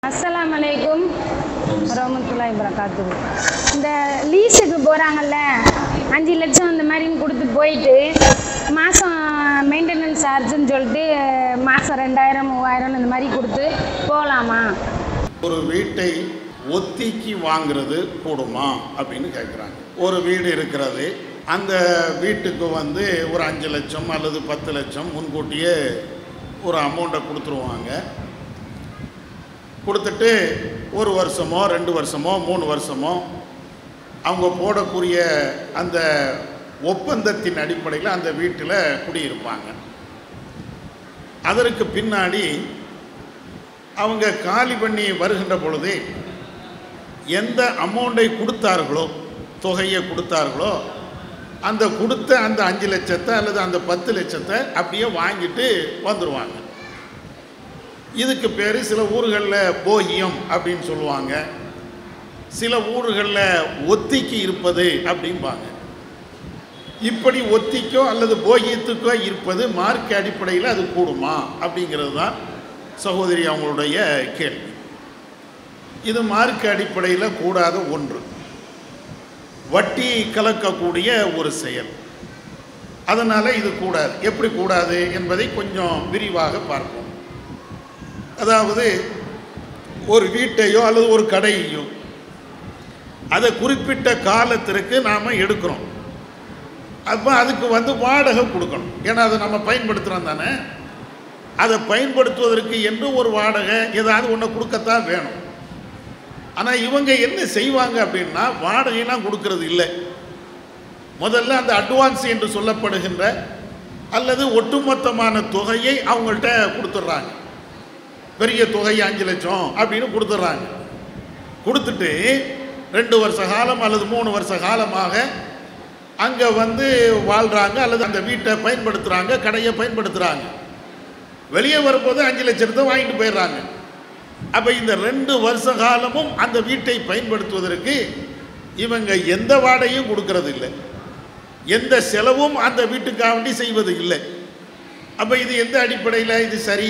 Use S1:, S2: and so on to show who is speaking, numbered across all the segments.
S1: அஸ்ஸலாமு அலைக்கும் வரமத்துல்லாஹி வரகாத்துஹு இந்த லீஸுக்கு போகிறாங்கல்ல அஞ்சு லட்சம் இந்த மாதிரின்னு கொடுத்து போயிட்டு மாதம் மெயின்டெனன்ஸ் சார்ஜுன்னு சொல்லிட்டு மாதம் ரெண்டாயிரம் மூவாயிரம் இந்த மாதிரி கொடுத்து போகலாமா
S2: ஒரு வீட்டை ஒத்திக்கு வாங்குறது கூடுமா அப்படின்னு கேட்குறாங்க ஒரு வீடு இருக்கிறது அந்த வீட்டுக்கு வந்து ஒரு அஞ்சு லட்சம் அல்லது பத்து லட்சம் முன்கூட்டியே ஒரு அமௌண்ட்டை கொடுத்துருவாங்க கொடுத்துட்டு ஒரு வருஷமோ ரெண்டு வருஷமோ மூணு வருஷமோ அவங்க போடக்கூடிய அந்த ஒப்பந்தத்தின் அடிப்படையில் அந்த வீட்டில் குடியிருப்பாங்க அதற்கு பின்னாடி அவங்க காலி பண்ணி வருகின்ற பொழுது எந்த அமௌண்ட்டை கொடுத்தார்களோ தொகையை கொடுத்தார்களோ அந்த கொடுத்த அந்த அஞ்சு லட்சத்தை அல்லது அந்த பத்து லட்சத்தை அப்படியே வாங்கிட்டு வந்துடுவாங்க இதுக்கு பேர் சில ஊர்களில் போகியம் அப்படின்னு சொல்லுவாங்க சில ஊர்களில் ஒத்திக்கு இருப்பது அப்படிம்பாங்க இப்படி ஒத்திக்கோ அல்லது போகியத்துக்கோ இருப்பது மார்க் அடிப்படையில் அது கூடுமா அப்படிங்கிறது தான் சகோதரி அவங்களுடைய கேள்வி இது மார்க் அடிப்படையில் கூடாத ஒன்று வட்டி கலக்கக்கூடிய ஒரு செயல் அதனால் இது கூடாது எப்படி கூடாது என்பதை கொஞ்சம் விரிவாக பார்ப்போம் அதாவது ஒரு வீட்டையோ அல்லது ஒரு கடையையோ அதை குறிப்பிட்ட காலத்திற்கு நாம் எடுக்கிறோம் அப்போ அதுக்கு வந்து வாடகை கொடுக்கணும் ஏன்னா அதை நம்ம பயன்படுத்துகிறோம் தானே அதை பயன்படுத்துவதற்கு என்று ஒரு வாடகை ஏதாவது ஒன்று கொடுக்கத்தான் வேணும் ஆனால் இவங்க என்ன செய்வாங்க அப்படின்னா வாடகைலாம் கொடுக்கறது இல்லை முதல்ல அந்த அட்வான்ஸ் என்று சொல்லப்படுகின்ற அல்லது ஒட்டுமொத்தமான தொகையை அவங்கள்ட்ட கொடுத்துட்றாங்க பெரிய தொகை அஞ்சு லட்சம் அப்படின்னு கொடுத்துட்றாங்க கொடுத்துட்டு ரெண்டு வருஷ காலம் அல்லது மூணு வருஷ காலமாக அங்கே வந்து வாழ்கிறாங்க அல்லது அந்த வீட்டை பயன்படுத்துகிறாங்க கடையை பயன்படுத்துகிறாங்க வெளியே வரும்போது அஞ்சு லட்சத்தை வாங்கிட்டு போயிடுறாங்க அப்போ இந்த ரெண்டு வருஷ காலமும் அந்த வீட்டை பயன்படுத்துவதற்கு இவங்க எந்த வாடகையும் கொடுக்கறது இல்லை எந்த செலவும் அந்த வீட்டுக்காக வேண்டி செய்வது இல்லை அப்போ இது எந்த அடிப்படையில் இது சரி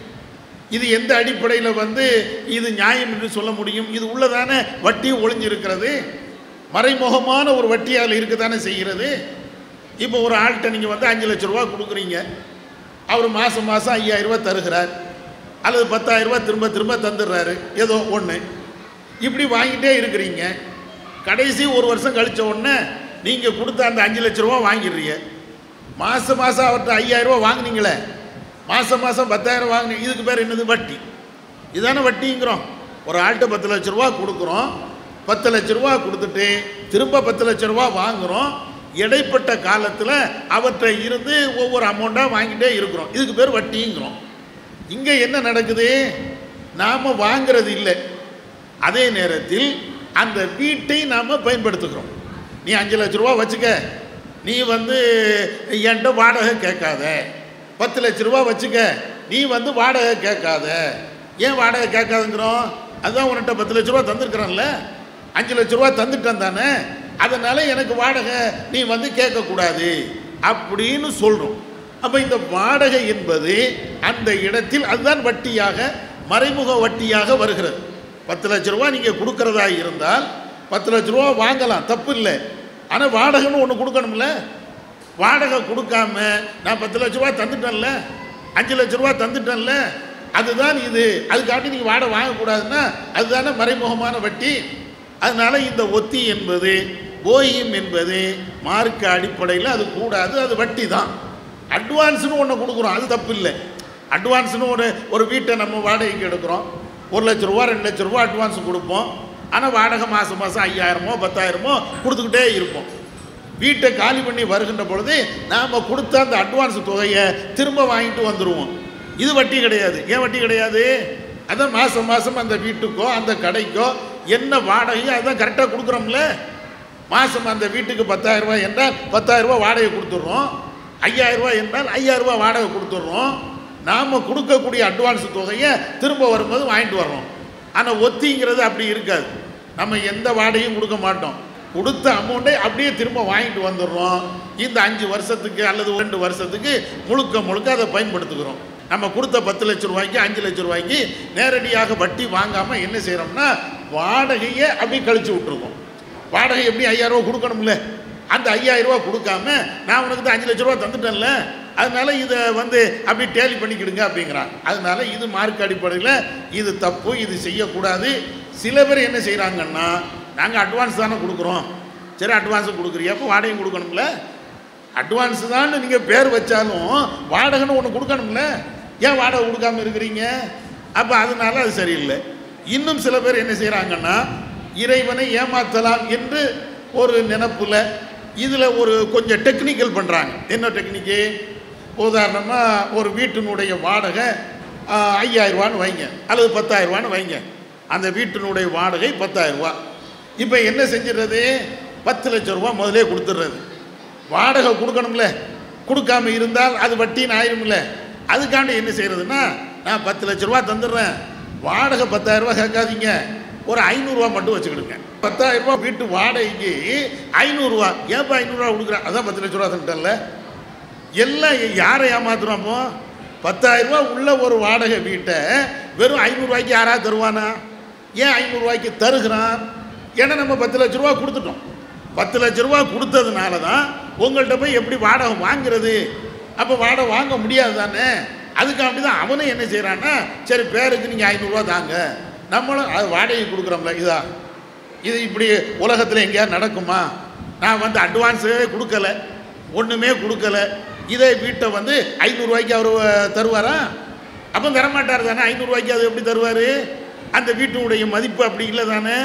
S2: இது எந்த அடிப்படையில் வந்து இது நியாயம் என்று சொல்ல முடியும் இது உள்ளதான வட்டி ஒளிஞ்சிருக்கிறது மறைமுகமான ஒரு வட்டியால் இருக்க தானே செய்கிறது இப்போ ஒரு ஆள்கிட்ட நீங்கள் வந்து அஞ்சு லட்ச ரூபா கொடுக்குறீங்க அவர் மாதம் மாதம் ஐயாயிரரூபா தருகிறார் அல்லது பத்தாயிரரூபா திரும்ப திரும்ப தந்துடுறாரு ஏதோ ஒன்று இப்படி வாங்கிட்டே இருக்கிறீங்க கடைசி ஒரு வருஷம் கழித்த உடனே நீங்கள் கொடுத்த அந்த அஞ்சு லட்ச ரூபா வாங்கிடுறீங்க மாதம் மாதம் அவர்கிட்ட ஐயாயிரரூபா வாங்குனீங்களே மாதம் மாதம் பத்தாயிரம் வாங்கினீங்க இதுக்கு பேர் என்னது வட்டி இதானே வட்டிங்கிறோம் ஒரு ஆள்கிட்ட பத்து லட்ச ரூபா கொடுக்குறோம் பத்து லட்ச ரூபா கொடுத்துட்டு திரும்ப பத்து லட்ச ரூபா வாங்குகிறோம் இடைப்பட்ட காலத்தில் அவற்றை இருந்து ஒவ்வொரு அமௌண்ட்டாக வாங்கிட்டே இருக்கிறோம் இதுக்கு பேர் வட்டிங்கிறோம் இங்கே என்ன நடக்குது நாம் வாங்கிறது இல்லை அதே நேரத்தில் அந்த வீட்டை நாம் பயன்படுத்துகிறோம் நீ அஞ்சு லட்ச ரூபா வச்சுக்க நீ வந்து என்கிட்ட வாடகை கேட்காத பத்து லட்ச ரூபா வச்சுக்க நீ வந்து வாடகை கேட்காத ஏன் வாடகை கேட்காதுங்கிறோம் அதுதான் உன்கிட்ட பத்து லட்ச ரூபா தந்திருக்கிறேன்ல அஞ்சு லட்ச ரூபா தந்துட்டேன் தானே அதனால் எனக்கு வாடகை நீ வந்து கேட்கக்கூடாது அப்படின்னு சொல்கிறோம் அப்போ இந்த வாடகை என்பது அந்த இடத்தில் அதுதான் வட்டியாக மறைமுக வட்டியாக வருகிறது பத்து லட்ச ரூபா நீங்கள் கொடுக்குறதா இருந்தால் பத்து லட்ச ரூபா வாங்கலாம் தப்பு இல்லை ஆனால் வாடகைன்னு ஒன்று கொடுக்கணும்ல வாடகை கொடுக்காம நான் பத்து லட்ச ரூபா தந்துட்டேன்ல அஞ்சு லட்ச ரூபா தந்துட்டேன்ல அதுதான் இது அதுக்காண்டி நீங்கள் வாடகை வாங்கக்கூடாதுன்னா அதுதானே மறைமுகமான வட்டி அதனால் இந்த ஒத்தி என்பது போயும் என்பது மார்க்க அடிப்படையில் அது கூடாது அது வட்டி தான் அட்வான்ஸ்னு ஒன்று கொடுக்குறோம் அது தப்பு இல்லை அட்வான்ஸ்னு ஒரு ஒரு வீட்டை நம்ம வாடகைக்கு எடுக்கிறோம் ஒரு லட்ச ரூபா ரெண்டு லட்ச ரூபா அட்வான்ஸ் கொடுப்போம் ஆனால் வாடகை மாதம் மாதம் ஐயாயிரமோ பத்தாயிரமோ கொடுத்துக்கிட்டே இருப்போம் வீட்டை காலி பண்ணி வருகின்ற பொழுது நாம் கொடுத்த அந்த அட்வான்ஸ் தொகையை திரும்ப வாங்கிட்டு வந்துடுவோம் இது வட்டி கிடையாது ஏன் வட்டி கிடையாது அதான் மாதம் மாதம் அந்த வீட்டுக்கோ அந்த கடைக்கோ என்ன வாடகையோ அதான் கரெக்டாக கொடுக்குறோம்ல மாதம் அந்த வீட்டுக்கு பத்தாயிரம் ரூபாய் என்றால் பத்தாயிரம் ரூபாய் வாடகை கொடுத்துட்றோம் ஐயாயிரம் ரூபாய் என்றால் ஐயாயிரம் ரூபாய் வாடகை கொடுத்துட்றோம் நாம் கொடுக்கக்கூடிய அட்வான்ஸ் தொகையை திரும்ப வரும்போது வாங்கிட்டு வர்றோம் ஆனால் ஒத்திங்கிறது அப்படி இருக்காது நம்ம எந்த வாடகையும் கொடுக்க மாட்டோம் கொடுத்த அமௌண்ட்டை அப்படியே திரும்ப வாங்கிட்டு வந்துடுறோம் இந்த அஞ்சு வருஷத்துக்கு அல்லது ரெண்டு வருஷத்துக்கு முழுக்க முழுக்க அதை பயன்படுத்துகிறோம் நம்ம கொடுத்த பத்து லட்ச ரூபாய்க்கு அஞ்சு லட்ச ரூபாய்க்கு நேரடியாக வட்டி வாங்காமல் என்ன செய்கிறோம்னா வாடகையை அப்படி கழிச்சு விட்ருக்கோம் வாடகை எப்படி ஐயாயிரம் ரூபா கொடுக்கணும்ல அந்த ஐயாயிரம் ரூபா கொடுக்காம நான் உனக்கு தான் அஞ்சு லட்ச ரூபா தந்துட்டேன்ல அதனால இதை வந்து அப்படி டேலி பண்ணிக்கிடுங்க அப்படிங்கிறாங்க அதனால இது மார்க் அடிப்படையில் இது தப்பு இது செய்யக்கூடாது சில பேர் என்ன செய்கிறாங்கன்னா நாங்கள் அட்வான்ஸ் தானே கொடுக்குறோம் சரி அட்வான்ஸும் கொடுக்குறியா அப்போ வாடகையும் கொடுக்கணும்ல அட்வான்ஸ் தான் நீங்கள் பேர் வச்சாலும் வாடகைன்னு ஒன்று கொடுக்கணும்ல ஏன் வாடகை கொடுக்காம இருக்கிறீங்க அப்போ அதனால அது சரியில்லை இன்னும் சில பேர் என்ன செய்கிறாங்கன்னா இறைவனை ஏமாற்றலாம் என்று ஒரு நினப்புல இதில் ஒரு கொஞ்சம் டெக்னிக்கல் பண்ணுறாங்க என்ன டெக்னிக்கு உதாரணமாக ஒரு வீட்டினுடைய வாடகை ஆஹ், ஐயாயிரம் ரூபான்னு வைங்க அல்லது பத்தாயிரம் ரூபான்னு வைங்க அந்த வீட்டினுடைய வாடகை பத்தாயிரம் ரூபா இப்போ என்ன செஞ்சிடுறது பத்து லட்சம் ரூபா முதலே கொடுத்துட்றது வாடகை கொடுக்கணும்ல கொடுக்காம இருந்தால் அது வட்டின்னு ஆயிரும்ல அதுக்காண்டி என்ன செய்யறதுன்னா நான் பத்து லட்ச ரூபா தந்துடுறேன் வாடகை பத்தாயிரம் ரூபா கேட்காதீங்க ஒரு ஐநூறுரூவா மட்டும் வச்சுக்கிடுங்க பத்தாயிரம் ரூபா வீட்டு வாடகைக்கு ஐநூறுரூவா ஏன்ப்பா ஐநூறுரூவா கொடுக்குறேன் அதான் பத்து லட்ச ரூபா தந்துட்டேன்ல எல்லாம் யாரை ஏமாத்துறோம் அப்போ பத்தாயிரம் ரூபா உள்ள ஒரு வாடகை வீட்டை வெறும் ஐநூறுரூவாய்க்கு யாராவது தருவானா ஏன் ஐநூறுரூவாய்க்கு தருகிறான் ஏன்னா நம்ம பத்து லட்ச ரூபா கொடுத்துட்டோம் பத்து லட்ச ரூபா கொடுத்ததுனால தான் உங்கள்கிட்ட போய் எப்படி வாடகை வாங்குறது அப்போ வாடகை வாங்க முடியாது தானே அதுக்காண்டி தான் அவனும் என்ன செய்கிறான்னா சரி பேருக்கு நீங்கள் ஐநூறுரூவா தாங்க நம்மளும் அது வாடகை கொடுக்குறோம்ல இதா இது இப்படி உலகத்தில் எங்கேயாவது நடக்குமா நான் வந்து அட்வான்ஸே கொடுக்கல ஒன்றுமே கொடுக்கல இதே வீட்டை வந்து ஐநூறுரூவாய்க்கு அவர் தருவாரா அப்போ தரமாட்டார் தானே ஐநூறுரூவாய்க்கு அது எப்படி தருவார் அந்த வீட்டினுடைய மதிப்பு அப்படி இல்லை தானே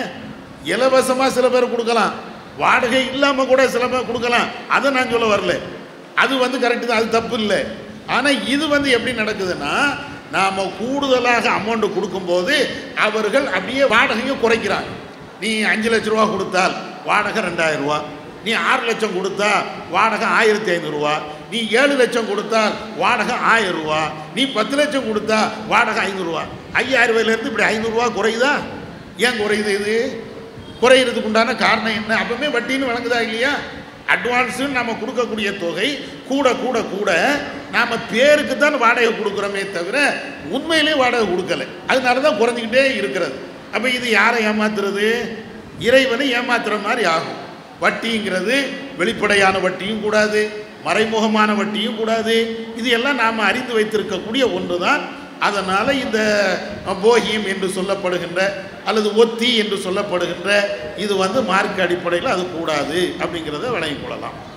S2: இலவசமாக சில பேர் கொடுக்கலாம் வாடகை இல்லாமல் கூட சில பேர் கொடுக்கலாம் அதை நான் சொல்ல வரல அது வந்து கரெக்டு தான் அது தப்பு இல்லை ஆனால் இது வந்து எப்படி நடக்குதுன்னா நாம் கூடுதலாக அமௌண்ட் கொடுக்கும்போது அவர்கள் அப்படியே வாடகையை குறைக்கிறாங்க நீ அஞ்சு லட்ச ரூபா கொடுத்தால் வாடகை ரெண்டாயிரம் ரூபா நீ ஆறு லட்சம் கொடுத்தா வாடகை ஆயிரத்தி ஐநூறுரூவா நீ ஏழு லட்சம் கொடுத்தால் வாடகை ஆயிரம் ரூபா நீ பத்து லட்சம் கொடுத்தா வாடகை ஐநூறுரூவா ஐயாயிரம் ரூபாயிலேருந்து இப்படி ஐநூறுரூவா குறையுதா ஏன் குறையுது இது குறையிறதுக்கு உண்டான காரணம் என்ன அப்பவுமே வட்டின்னு வழங்குதா இல்லையா அட்வான்ஸுன்னு நம்ம கொடுக்கக்கூடிய தொகை கூட கூட கூட நாம் பேருக்கு தான் வாடகை கொடுக்குறோமே தவிர உண்மையிலே வாடகை கொடுக்கல அதனால தான் குறைஞ்சிக்கிட்டே இருக்கிறது அப்போ இது யாரை ஏமாத்துறது இறைவனை ஏமாத்துற மாதிரி ஆகும் வட்டிங்கிறது வெளிப்படையான வட்டியும் கூடாது மறைமுகமான வட்டியும் கூடாது இது எல்லாம் நாம் அறிந்து வைத்திருக்கக்கூடிய ஒன்று தான் அதனால் இந்த போகியம் என்று சொல்லப்படுகின்ற அல்லது ஒத்தி என்று சொல்லப்படுகின்ற இது வந்து மார்க் அடிப்படையில் அது கூடாது அப்படிங்கிறத விளங்கிக் கொள்ளலாம்